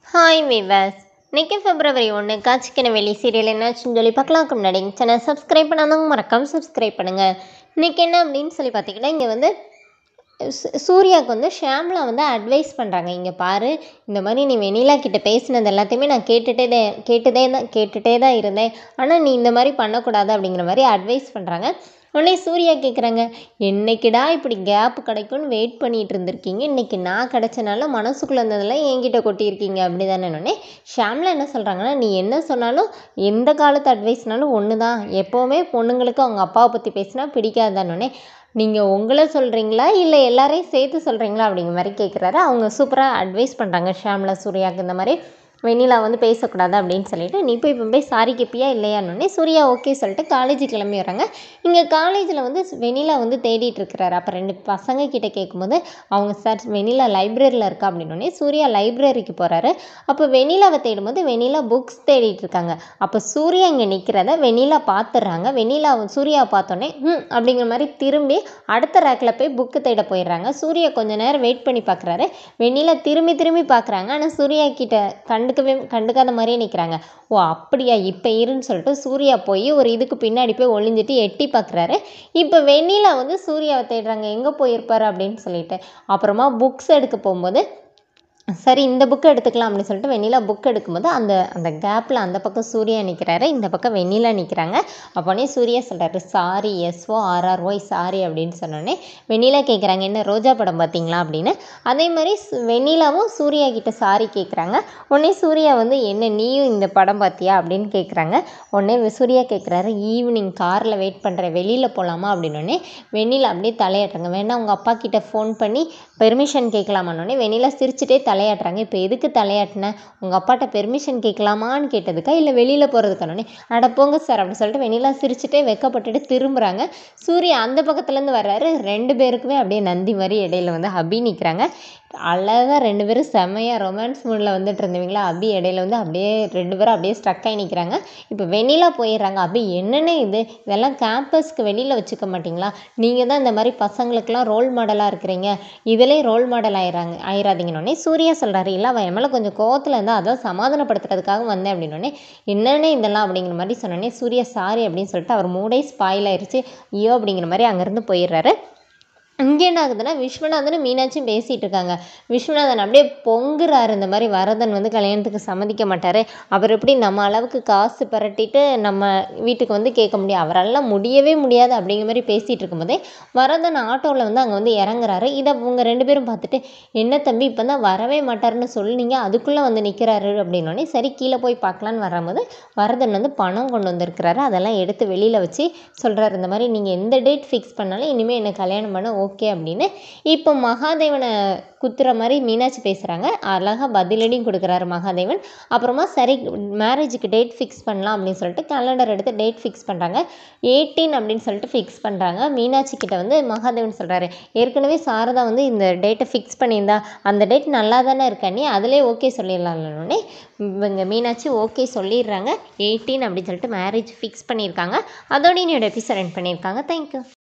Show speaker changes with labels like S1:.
S1: hi viewers இன்னைக்கு பிப்ரவரி ஒன்று காட்சிக்கின வெளி சீரியல் என்னாச்சுன்னு சொல்லி பார்க்கலாம்க்கு முன்னாடி சேனல் சப்ஸ்கிரைப் பண்ணாதவங்க மறக்காம சப்ஸ்கிரைப் பண்ணுங்கள் இன்னைக்கு என்ன அப்படின்னு சொல்லி பார்த்தீங்கன்னா இங்கே வந்து சு- சூர்யாவுக்கு வந்து ஷியாம்லா வந்து அட்வைஸ் பண்ணுறாங்க இங்கே பாரு இந்த மாதிரி நீ வெனிலா கிட்ட பேசினது எல்லாத்தையுமே நான் கேட்டுட்டே தான் கேட்டுட்டே தான் கேட்டுட்டே தான் இருந்தேன் ஆனால் நீ இந்த மாதிரி பண்ணக்கூடாது அப்படிங்கிற மாதிரி அட்வைஸ் பண்ணுறாங்க உடனே சூர்யா கேட்குறாங்க என்னைக்குடா இப்படி கேப் கிடைக்கும்னு வெயிட் பண்ணிட்டு இருந்திருக்கீங்க இன்னைக்கு நான் கிடைச்சனால மனசுக்குள்ள இருந்ததெல்லாம் என்கிட்ட கொட்டியிருக்கீங்க அப்படி தானே உடனே ஷாம்லா என்ன சொல்கிறாங்கன்னா நீ என்ன சொன்னாலும் எந்த காலத்து அட்வைஸ்னாலும் ஒன்று தான் எப்போவுமே பொண்ணுங்களுக்கு அவங்க அப்பாவை பற்றி பேசினா பிடிக்காதானே நீங்கள் உங்களை சொல்கிறீங்களா இல்லை எல்லாரையும் சேர்த்து சொல்கிறீங்களா அப்படிங்கிற மாதிரி கேட்குறாரு அவங்க சூப்பராக அட்வைஸ் பண்ணுறாங்க ஷாம்லா சூர்யாவுக்கு இந்த மாதிரி வெண்ணிலா வந்து பேசக்கூடாது அப்படின்னு சொல்லிட்டு நீ போய் இப்போ போய் சாரி கேட்பியா இல்லையான்னு சூர்யா ஓகே சொல்லிட்டு காலேஜ் கிளம்பி வராங்க இங்கே காலேஜில் வந்து வெண்ணிலா வந்து தேடிட்டு இருக்கிறாரு அப்போ ரெண்டு பசங்க கிட்ட கேட்கும்போது அவங்க சார் வெண்ணிலா லைப்ரரியில் இருக்கா அப்படின்னோடனே சூர்யா லைப்ரரிக்கு போகிறாரு அப்போ வெண்ணிலாவை தேடும்போது வெண்ணிலா புக்ஸ் தேடிட்டு இருக்காங்க அப்போ சூர்யா இங்கே நிற்கிறத வெண்ணிலா பார்த்துடுறாங்க வெண்ணிலா சூர்யா பார்த்தோன்னே ம் அப்படிங்கிற மாதிரி திரும்பி அடுத்த ரேக்கில் போய் புக்கு தேட போயிடுறாங்க சூர்யா கொஞ்ச நேரம் வெயிட் பண்ணி பார்க்குறாரு வெண்ணிலா திரும்பி திரும்பி பார்க்குறாங்க ஆனால் சூர்யா கிட்ட கண்டுக்கவே கண்டுக்காத மாதிரியே நிற்கிறாங்க ஓ அப்படியா இப்போ இருன்னு சொல்லிட்டு சூர்யா போய் ஒரு இதுக்கு பின்னாடி போய் ஒளிஞ்சிட்டு எட்டி பார்க்குறாரு இப்போ வெண்ணிலா வந்து சூர்யாவை தேடுறாங்க எங்கே போயிருப்பாரு அப்படின்னு சொல்லிட்டு அப்புறமா புக்ஸ் எடுக்க போகும்போது சரி இந்த புக் எடுத்துக்கலாம் அப்படின்னு சொல்லிட்டு வெண்ணிலா புக் எடுக்கும்போது அந்த அந்த கேப்பில் அந்த பக்கம் சூர்யா நிற்கிறாரு இந்த பக்கம் வெண்ணிலா நிற்கிறாங்க அப்போனே சூர்யா சொல்கிறாரு சாரி எஸ்ஓ ஆர்ஆர்ஒய் சாரி அப்படின்னு சொன்னோடனே வெண்ணிலா கேட்குறாங்க என்ன ரோஜா படம் பார்த்தீங்களா அப்படின்னு அதே மாதிரி சு- வெண்ணிலாவும் சூர்யா கிட்ட சாரி கேட்குறாங்க உடனே சூர்யா வந்து என்ன நீயும் இந்த படம் பார்த்தியா அப்படின்னு கேட்குறாங்க உடனே வி- சூர்யா கேட்குறாரு ஈவினிங் காரில் வெயிட் பண்ணுறேன் வெளியில் போகலாமா அப்படின்னோடனே வெண்ணிலா அப்படியே தலையாட்டுறாங்க வேணா உங்கள் அப்பா கிட்ட ஃபோன் பண்ணி பெர்மிஷன் கேட்கலாமான்னொடனே வெண்ணிலா சிரிச்சுட்டே தலையாட்டுறாங்க இப்போ எதுக்கு தலையாட்டின உங்கள் அப்பாட்ட பெர்மிஷன் கேட்கலாமான்னு கேட்டதுக்கா இல்லை வெளியில் போகிறதுக்கானே அட போங்க சார் அப்படி சொல்லிட்டு வெண்ணிலா சிரிச்சுட்டே வெக்கப்பட்டுட்டு திரும்புகிறாங்க சூர்யா அந்த பக்கத்துலேருந்து வர்றாரு ரெண்டு பேருக்குமே அப்படியே நந்தி மாதிரி இடையில வந்து அபி நிற்கிறாங்க அழகாக ரெண்டு பேரும் செமையாக ரொமான்ஸ் மூடில் வந்துட்டு இருந்தவங்களா அபி இடையில வந்து அப்படியே ரெண்டு பேரும் அப்படியே ஸ்ட்ரக் ஆகி நிற்கிறாங்க இப்போ வெண்ணிலா போயிடுறாங்க அபி என்னென்ன இது இதெல்லாம் கேம்பஸ்க்கு வெளியில் வச்சுக்க மாட்டிங்களா நீங்கள் தான் இந்த மாதிரி பசங்களுக்கெல்லாம் ரோல் மாடலாக இருக்கிறீங்க இதிலே ரோல் மாடல் ஆயிடுறாங்க ஆயிராதீங்கன்னொடனே சூர்யா சொல்கிறாரு இல்லை அவன் என் மேலே கொஞ்சம் கோவத்தில் இருந்தால் அதான் சமாதானப்படுத்துறதுக்காக வந்தேன் அப்படின்னோடனே என்னென்ன இதெல்லாம் அப்படிங்கிற மாதிரி சொன்னோடனே சூர்யா சாரி அப்படின்னு சொல்லிட்டு அவர் மூடே ஸ்பாயில் ஆயிடுச்சு ஐயோ அப்படிங்கிற மாதிரி அங்கேருந்து போயிடுறாரு இங்கே என்ன ஆகுதுன்னா விஸ்வநாதனும் மீனாட்சியும் பேசிகிட்டு இருக்காங்க விஸ்வநாதன் அப்படியே பொங்குறாரு இந்த மாதிரி வரதன் வந்து கல்யாணத்துக்கு சம்மதிக்க மாட்டார் அவர் எப்படி நம்ம அளவுக்கு காசு பரட்டிட்டு நம்ம வீட்டுக்கு வந்து கேட்க முடியும் அவரால் முடியவே முடியாது அப்படிங்கிற மாதிரி பேசிகிட்டு இருக்கும்போதே வரதன் ஆட்டோவில் வந்து அங்கே வந்து இறங்குறாரு இதை அவங்க ரெண்டு பேரும் பார்த்துட்டு என்ன தம்பி இப்போ தான் வரவே மாட்டாருன்னு சொன்னீங்க அதுக்குள்ளே வந்து நிற்கிறாரு அப்படின்னோடனே சரி கீழே போய் பார்க்கலான்னு வரும்போது வரதன் வந்து பணம் கொண்டு வந்திருக்கிறாரு அதெல்லாம் எடுத்து வெளியில் வச்சு சொல்கிறாரு இந்த மாதிரி நீங்கள் எந்த டேட் ஃபிக்ஸ் பண்ணாலும் இனிமேல் என்னை கல்யாணம் பண்ண ஓகே அப்படின்னு இப்போ மகாதேவனை குத்துற மாதிரி மீனாட்சி பேசுகிறாங்க அழகாக பதிலடியும் கொடுக்குறாரு மகாதேவன் அப்புறமா சரி மேரேஜுக்கு டேட் ஃபிக்ஸ் பண்ணலாம் அப்படின்னு சொல்லிட்டு கேலண்டர் எடுத்து டேட் ஃபிக்ஸ் பண்ணுறாங்க எயிட்டீன் அப்படின்னு சொல்லிட்டு ஃபிக்ஸ் பண்ணுறாங்க மீனாட்சி கிட்ட வந்து மகாதேவன் சொல்கிறாரு ஏற்கனவே சாரதா வந்து இந்த டேட்டை ஃபிக்ஸ் பண்ணியிருந்தா அந்த டேட் நல்லா தானே இருக்கா நீ அதிலே ஓகே சொல்லிடலாம்னே இவங்க மீனாட்சி ஓகே சொல்லிடுறாங்க எயிட்டீன் அப்படின்னு சொல்லிட்டு மேரேஜ் ஃபிக்ஸ் பண்ணியிருக்காங்க அதோட என்னோட எபிசோட் ரன் பண்ணியிருக்காங்க தேங்க்யூ